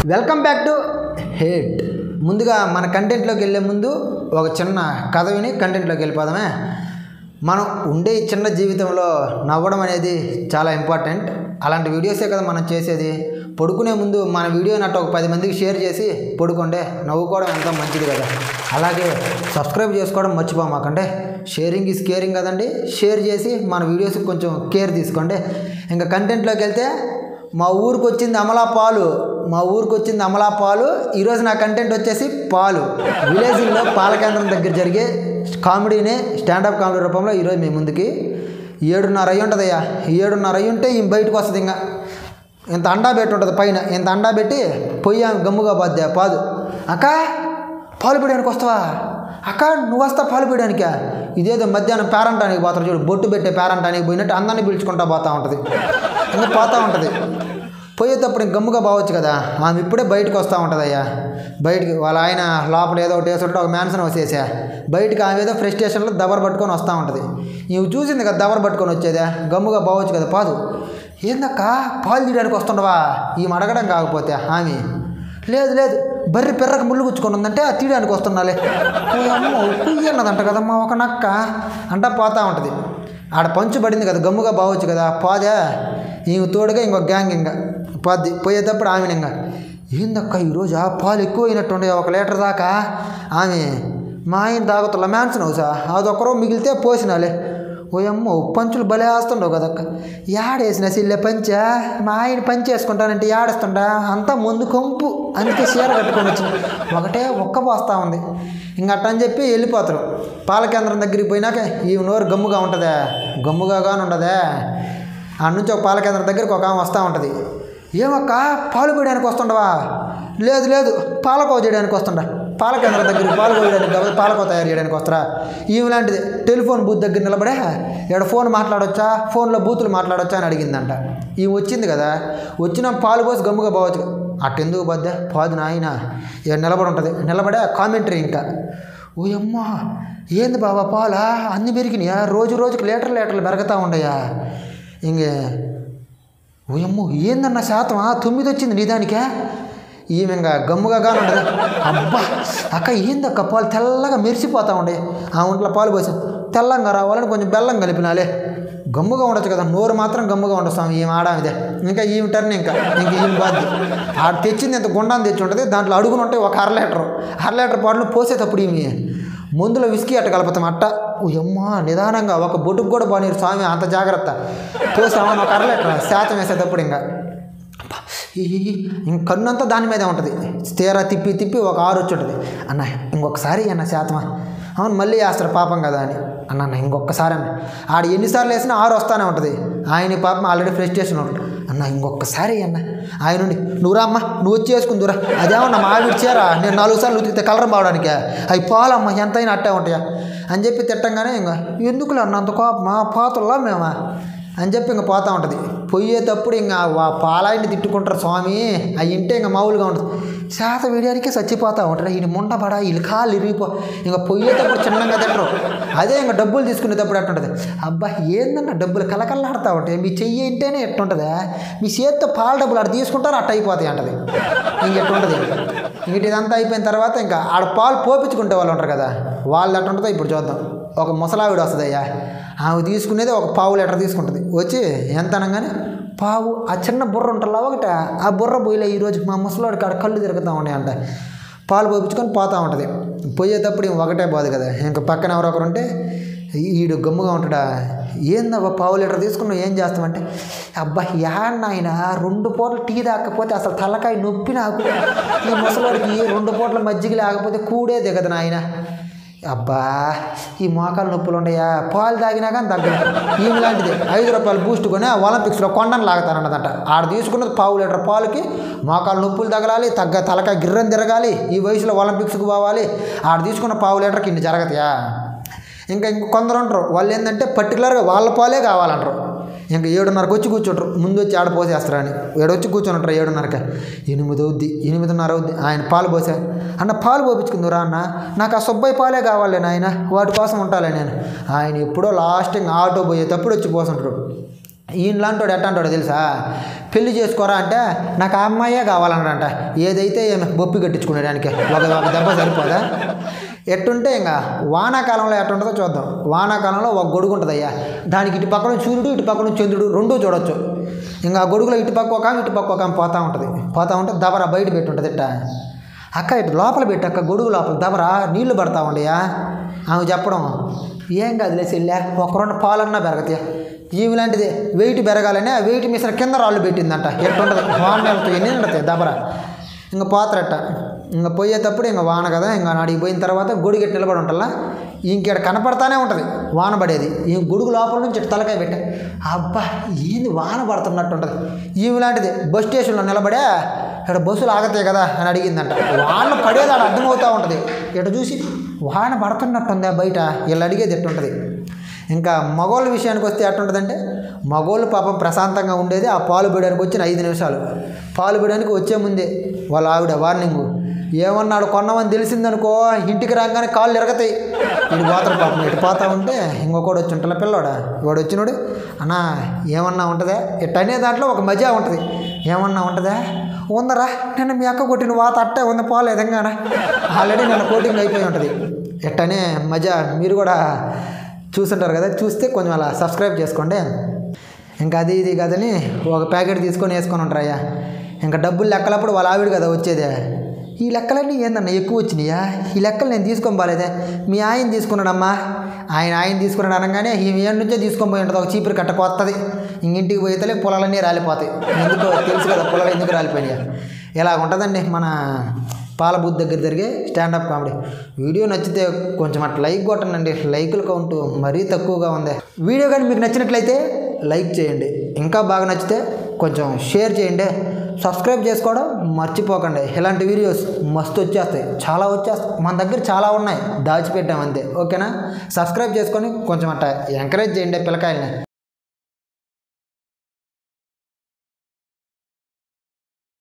welcome back to hate ముందుగా మన కంటెంట్లోకి వెళ్ళే ముందు ఒక చిన్న కథ విని కంటెంట్లోకి వెళ్ళిపోదామే మనం ఉండే ఈ చిన్న జీవితంలో నవ్వడం అనేది చాలా ఇంపార్టెంట్ అలాంటి వీడియోసే కదా మనం చేసేది పడుకునే ముందు మన వీడియో నట్టు ఒక పది మందికి షేర్ చేసి పడుకుంటే నవ్వుకోవడం ఎంతో మంచిది కదా అలాగే సబ్స్క్రైబ్ చేసుకోవడం మర్చిపోమాకంటే షేరింగ్ ఈజ్ కేరింగ్ కదండి షేర్ చేసి మన వీడియోస్కి కొంచెం కేర్ తీసుకోండి ఇంకా కంటెంట్లోకి వెళ్తే మా ఊరికి వచ్చింది అమలా పాలు మా ఊరికి వచ్చింది అమలా పాలు ఈరోజు నా కంటెంట్ వచ్చేసి పాలు విలేజ్లో పాల కేంద్రం దగ్గర జరిగే కామెడీని స్టాండప్ కామెడీ రూపంలో ఈరోజు మీ ముందుకి ఏడున్నర అయ్యి ఉంటుందయ్యా ఏడున్నర అయ్యి ఉంటే ఈ బయటకు వస్తుంది ఇంకా ఇంత అండా పెట్టి ఉంటుంది పైన ఇంత అండా పెట్టి పొయ్యి ఆమె గమ్ముగా బాద్దా పాదు అక్క పాలు పీయడానికి వస్తావా అక్క నువ్వు వస్తా పాలు పీయడానికా ఇదేదో మధ్యాహ్నం పేరంటానికి పోతారు చూడు బొట్టు పెట్టే పేరంటానికి పోయినట్టు అందరినీ పిలుచుకుంటా పోతూ ఉంటుంది ఇంకా పోతూ ఉంటుంది పోయేటప్పుడు ఇంక గమ్ముగా బావచ్చు కదా ఆమె ఇప్పుడే బయటకు వస్తూ ఉంటుంది అయ్యా బయటికి వాళ్ళ ఆయన లోపల ఏదో ఒకటి వేసుంటే ఒక మ్యాన్సన్ వచ్చేసా బయటికి ఆమె ఏదో ఫ్రెష్ స్టేషన్లో దబర్ పట్టుకొని వస్తూ ఉంటుంది ఇవి చూసింది కదా దబర్ పట్టుకొని వచ్చేదా గమ్ముగా బావచ్చు కదా పాదు ఏందక్క పాలు తీయడానికి వస్తుండవా ఈమె అడగడం కాకపోతే ఆమె లేదు లేదు బర్రె పెర్రకు ముళ్ళు గుచ్చుకొని ఉందంటే ఆ తీయడానికి వస్తున్నాలే ఓ అమ్మో కుయ్యి అన్నదంట కదమ్మా ఒక నక్క అంటా పోతూ ఉంటుంది ఆడ పంచు పడింది కదా గమ్ముగా బావచ్చు కదా పోదే ఈమె తోడుగా ఇంకో గ్యాంగ్ ఇంకా పోద్ది పోయేటప్పుడు ఆమెను ఇంకా ఏందక్క ఈరోజు ఆ పాలు ఎక్కువ అయినట్టుండే ఒక లీటర్ దాకా ఆమె మా ఆయన తాగుతున్న మ్యాన్సన్ హౌసా అదొక్కరో మిగిలితే పోసినాలే ఓయమ్మో పంచులు భలే వేస్తుండవు కదక్క యాడేసిన సిల్లె పంచా మా ఆయన పంచి వేసుకుంటానంటే యాడేస్తుంటా అంతా ముందు కంపు అందుకే చీర కట్టుకొని వచ్చిన ఒకటే ఒక్క పోస్తా ఉంది ఇంక అట్టని చెప్పి వెళ్ళిపోతారు పాల కేంద్రం దగ్గరికి పోయినాక ఈ నోరు గమ్ముగా ఉంటుందా గమ్ముగా కానీ ఉండదా ఆ నుంచి ఒక పాల కేంద్రం దగ్గరికి ఒక ఆమె వస్తూ ఉంటుంది ఏమక్క పాలు పోయడానికి వస్తుండవా లేదు లేదు పాలకోవ చేయడానికి వస్తుండ పాల కేంద్రం దగ్గరికి పాలు పోయడానికి కాకపోతే పాలకోవ తయారు చేయడానికి వస్తారా ఈమె లాంటిది టెలిఫోన్ బూత్ దగ్గర నిలబడే ఇక్కడ ఫోన్ మాట్లాడొచ్చా ఫోన్లో బూతులు మాట్లాడొచ్చా అని అడిగిందంట ఈమె వచ్చింది కదా వచ్చిన పాలు పోసి గమ్ముగా పోవచ్చు అట్టెందుకు బద్దా పాదు నాయన ఇక్కడ నిలబడి ఉంటుంది నిలబడే కామెంటరీ ఇంకా ఓ అమ్మా ఏంది బాబా పాలా అన్ని పెరిగినాయా రోజు రోజుకి లీటర్ లీటర్లు పెరుగుతూ ఉండయా ఇంకే ఓయమ్మో ఏందన్న శాతమా తొమ్మిది వచ్చింది నీ దానికే ఈమె ఇంకా గమ్ముగా కానీ ఉండదు అబ్బా అక్క ఏందక్క పాలు తెల్లగా మెరిసిపోతా ఉండే ఆ ఒంట్లో పాలు పోసాం తెల్లంగా రావాలని కొంచెం బెల్లం కలిపినాలే గమ్ముగా ఉండొచ్చు కదా నోరు మాత్రం గమ్ముగా ఉండొస్తాం ఈమె ఆడామిదే ఇంకా ఈమె టర్న్ ఇంకా ఇంక ఈమె బాధ్య ఆడ తెచ్చింది ఇంత గుండాన్ని తెచ్చి ఉంటుంది దాంట్లో అడుగులు ఉంటాయి ఒక అర లీటర్ అర లీటర్ పాటలు పోసేటప్పుడు ఈమె మందులో విసికి అట్ట కలుపుతాం అట్ట అమ్మా నిదానంగా ఒక బొట్టుకు కూడా బాగా స్వామి అంత జాగ్రత్త పోసామని ఒక అర లీటర్ శాతం వేసేటప్పుడు ఇంకా అబ్బా, ఈ ఈ, ఈ, ఇంక కన్నంతా దాని మీదే ఉంటుంది తీరా తిప్పి తిప్పి ఒక ఆరు వచ్చి ఉంటుంది అన్న ఇంకొకసారి అన్న శాతమా అవును మళ్ళీ వేస్తాడు పాపం కదా అని అన్న అన్న ఇంకొకసారి అన్న ఆడ ఎన్నిసార్లు వేసినా ఆరు వస్తానే ఉంటుంది ఆయన పాపం ఆల్రెడీ ఫ్రస్ట్రేషన్ ఉంటుంది అన్న ఇంకొకసారి అన్న ఆయన నుండి నువ్వురా అమ్మ నువ్వు వచ్చి వేసుకుందురా అదేమన్నా మా ఆవిడ చీరా నేను నాలుగు సార్లు ఉతికితే కలర్ బావడానికే అవి పాలమ్మ ఎంతైనా అట్టే ఉంటాయా అని చెప్పి తిట్టంగానే ఇంకా ఎందుకులే అన్న అంత కోపం మా పాతల్లా మేమా అని చెప్పి ఇంకా పోతూ ఉంటుంది పోయేటప్పుడు ఇంకా వా పాలాయిని తిట్టుకుంటారు స్వామి అవి ఇంటే ఇంకా మామూలుగా ఉంటుంది శాత వేయడానికే చచ్చిపోతూ ఉంటారు ఈయన ముండబడా వీళ్ళు కాళ్ళు ఇరిగిపో ఇంకా పోయేటప్పుడు చిన్నగా తింటారు అదే ఇంకా డబ్బులు తీసుకునేటప్పుడు ఎట్టుంటుంది అబ్బా ఏందన్న డబ్బులు కలకల్లాడుతూ ఉంటాయి మీ చెయ్యి ఇంటేనే ఎట్టుంటుందా మీ చేతితో పాల డబ్బులు అటు తీసుకుంటారు అట్ట అయిపోతాయి అంటది ఇంక ఎట్టుంటుంది ఇంక ఇదంతా అయిపోయిన తర్వాత ఇంకా ఆడ పాలు పోపించుకుంటే వాళ్ళు ఉంటారు కదా వాళ్ళు ఎట్ట ఉంటుందో ఇప్పుడు చూద్దాం ఒక ముసలావిడ వస్తుంది అయ్యా ఆమె తీసుకునేది ఒక పావు లీటర్ తీసుకుంటుంది వచ్చి ఎంత అనగానే పావు ఆ చిన్న బుర్ర ఉంటుందా ఒకట ఆ బుర్ర పోయిలే ఈరోజు మా ముసలాడి కాడ కళ్ళు తిరుగుతూ ఉన్నాయంట పాలు పోపించుకొని పోతూ ఉంటుంది పోయేటప్పుడు ఈమె ఒకటే పోదు కదా ఇంకా పక్కన ఎవరో ఒకరు ఉంటే ఈడు గమ్ముగా ఉంటాడా ఏందబ్బా పావు లీటర్ తీసుకున్నావు ఏం చేస్తామంటే అబ్బా యాన్న ఆయన రెండు పూటలు టీ తాకపోతే అసలు తలకాయ నొప్పి నాకు ఈ ముసలోడికి రెండు పూటల మజ్జిగ లేకపోతే కూడే దిగదు నాయన అబ్బా ఈ మోకాలు నొప్పులు ఉన్నాయా పాలు తాగినా కానీ తగ్గదు ఈమె లాంటిది ఐదు రూపాయలు బూస్ట్ కొని ఆ ఒలింపిక్స్లో కొండను లాగుతారన్నదంట ఆడ తీసుకున్నది పావు లీటర్ పాలకి మోకాలు నొప్పులు తగలాలి తగ్గ తలకాయ గిర్రం తిరగాలి ఈ వయసులో ఒలింపిక్స్కి పోవాలి ఆడ తీసుకున్న పావు లీటర్కి ఇన్ని జరగతాయా ఇంకా ఇంక కొందరు ఉంటారు వాళ్ళు ఏంటంటే పర్టికులర్గా వాళ్ళ పాలే కావాలంటారు ఇంకా ఏడున్నరకు వచ్చి కూర్చుంటారు ముందు వచ్చి ఆడ పోసేస్తారని ఏడొచ్చి కూర్చొని ఉంటారు ఏడున్నరకి ఎనిమిది అవుద్ది ఎనిమిదిన్నర అవుద్ది ఆయన పాలు పోసా అన్న పాలు పోపించుకుందురా అన్న నాకు ఆ సుబ్బయ్య పాలే కావాలి నాయన వాటి కోసం ఉంటాలే నేను ఆయన ఎప్పుడో లాస్ట్ ఇంకా ఆటో పోయేటప్పుడు వచ్చి పోసుంటారు ఈయన లాంటోడు ఎట్టాంటాడో తెలుసా పెళ్లి చేసుకోరా అంటే నాకు ఆ అమ్మాయే కావాలన్నాడంట ఏదైతే ఏమి బొప్పి కట్టించుకునేదానికి ఒక ఒక దెబ్బ సరిపోదా ఎట్టుంటే ఇంకా వానాకాలంలో ఎట్టుంటుందో చూద్దాం వానాకాలంలో ఒక గొడుగు ఉంటుంది అయ్యా దానికి ఇటు పక్కన సూర్యుడు ఇటు పక్కన చంద్రుడు రెండూ చూడొచ్చు ఇంకా ఆ గొడుగులో ఇటు పక్క ఒక ఆమె, ఇటు పక్క ఒక ఆమె పోతా ఉంటుంది పోతా ఉంటే దబరా బయట పెట్టి ఉంటుంది ఇట్ట అక్క ఇటు లోపల పెట్టి అక్క గొడుగు లోపల దబరా నీళ్లు పడతా ఉండయా ఆమె చెప్పడం ఏం కాదులే చెల్లె ఒక రెండు పాలన్నా పెరగతాయి ఈమె లాంటిది వెయిట్ పెరగాలని ఆ వెయిట్ మిషన్ కింద రాళ్ళు పెట్టిందంట ఎట్టుంటుంది వాన నెలతో ఎన్ని నడతాయి దబరా ఇంకా పోతారట ఇంకా పోయేటప్పుడు ఇంకా వాన కదా ఇంకా నాడికి పోయిన తర్వాత గొడుగు ఎట్టు నిలబడి ఉంటల్లా ఇంకెడ కనపడతానే ఉంటుంది వాన పడేది ఈ గొడుగు లోపల నుంచి ఇటు తలకాయ పెట్టా అబ్బా ఏంది వాన పడుతున్నట్టు ఉంటుంది ఈమె లాంటిది బస్ స్టేషన్లో నిలబడే ఇక్కడ బస్సులు ఆగతాయి కదా అని అడిగిందంట వాన పడేది ఆడ అర్థమవుతూ ఉంటుంది ఇటు చూసి వాన పడుతున్నట్టుందా బయట వీళ్ళు అడిగేది ఎట్టుంటుంది ఇంకా మగోళ్ళ విషయానికి వస్తే ఎట్టుంటుందంటే మగోళ్ళు పాపం ప్రశాంతంగా ఉండేది ఆ పాలు బిడడానికి వచ్చిన ఐదు నిమిషాలు పాలు బిడడానికి వచ్చే ముందే వాళ్ళ ఆవిడ వార్నింగ్ ఏమన్నాడు కొన్నామని తెలిసిందనుకో ఇంటికి రాగానే కాళ్ళు ఎరగతాయి ఇటు పోతాడు పాపం ఇటు పోతా ఉంటే ఇంకొకడు వచ్చి ఉంటాల పిల్లోడా వాడు వచ్చినోడు అన్నా ఏమన్నా ఉంటుందా ఇట్ అనే దాంట్లో ఒక మజా ఉంటుంది ఏమన్నా ఉంటుందా ఉందరా నిన్న మీ అక్క కొట్టిన వాత అట్టే ఉంది పోలేదు విధంగానే ఆల్రెడీ నన్ను కోటింగ్ అయిపోయి ఉంటుంది ఎట్టనే మజా మీరు కూడా చూస్తుంటారు కదా చూస్తే కొంచెం అలా సబ్స్క్రైబ్ చేసుకోండి ఇంకా అది ఇది కదని ఒక ప్యాకెట్ తీసుకొని వేసుకొని ఉంటారయ్యా ఇంకా డబ్బులు లెక్కలప్పుడు వాళ్ళ ఆవిడ కదా వచ్చేదే ఈ లెక్కలన్నీ ఏందన్నా ఎక్కువ వచ్చినాయా ఈ లెక్కలు నేను తీసుకొని పోలేదే మీ ఆయన తీసుకున్నాడమ్మా ఆయన ఆయన తీసుకున్నాడు అనగానే ఈ ఏడు నుంచే తీసుకొని పోయి ఉంటుంది ఒక చీపురు కట్ట కొత్తది ఇంక ఇంటికి పోయితే పొలాలన్నీ రాలిపోతాయి ఎందుకో తెలుసు కదా పొలాలు ఎందుకు రాలిపోయినాయి ఇలా ఉంటుందండి మన పాల బూత్ దగ్గర జరిగే స్టాండప్ కామెడీ వీడియో నచ్చితే కొంచెం అట్లా లైక్ కొట్టండి లైకుల కౌంట్ మరీ తక్కువగా ఉంది వీడియో కానీ మీకు నచ్చినట్లయితే లైక్ చేయండి ఇంకా బాగా నచ్చితే కొంచెం షేర్ చేయండి సబ్స్క్రైబ్ చేసుకోవడం మర్చిపోకండి ఇలాంటి వీడియోస్ మస్తు వచ్చేస్తాయి చాలా వచ్చేస్తాయి మన దగ్గర చాలా ఉన్నాయి దాచిపెట్టాం అంతే ఓకేనా సబ్స్క్రైబ్ చేసుకొని కొంచెం అట్లా ఎంకరేజ్ చేయండి పిల్లకాయల్ని